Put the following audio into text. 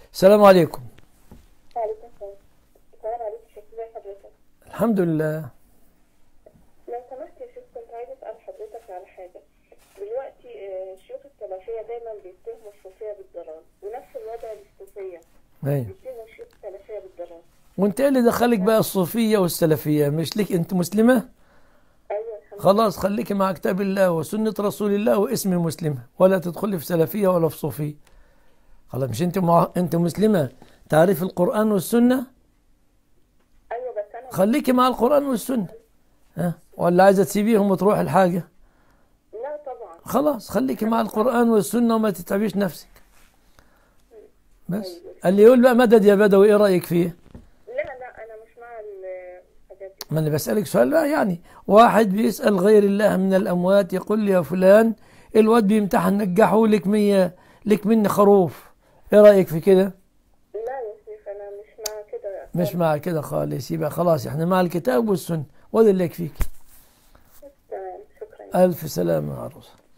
السلام عليكم وعليكم السلام السلام عليكم شيخ ازي حضرتك الحمد لله لو سمحت يا شيخ كنت عايزة أسأل حضرتك على حاجة دلوقتي آه، شيوخ السلفية دايما بيتهموا الصوفية بالضلال ونفس الوضع للصوفية أيوة. بيتهموا شيوخ السلفية بالضلال وانت ايه اللي دخلك بقى الصوفية والسلفية مش ليك انت مسلمة أيوة الحمد خلاص خليك مع كتاب الله وسنة رسول الله واسم مسلمة ولا تدخلي في سلفية ولا في صوفية خلاص مش انت مع... انت مسلمة تعرف القرآن والسنة أيوة بس أنا خليكي مع القرآن والسنة ها ولا عايزة تسيبيهم وتروح الحاجة لا طبعا خلاص خليكي مع القرآن والسنة وما تتعبيش نفسك بس اللي يقول بقى مدد يا بدوي ايه رأيك فيه لا لا أنا مش مع الحاجات دي ما انا بسألك سؤال بقى يعني واحد بيسأل غير الله من الأموات يقول لي يا فلان الواد بيمتحن نجحه لك مية لك مني خروف ايه رأيك في كده لا يا شيخ أنا مش مع كده مش مع كده خالص يبقى خلاص احنا مع الكتاب والسنة وده اللي يكفيك تمام شكرا ألف سلامة يا عروسة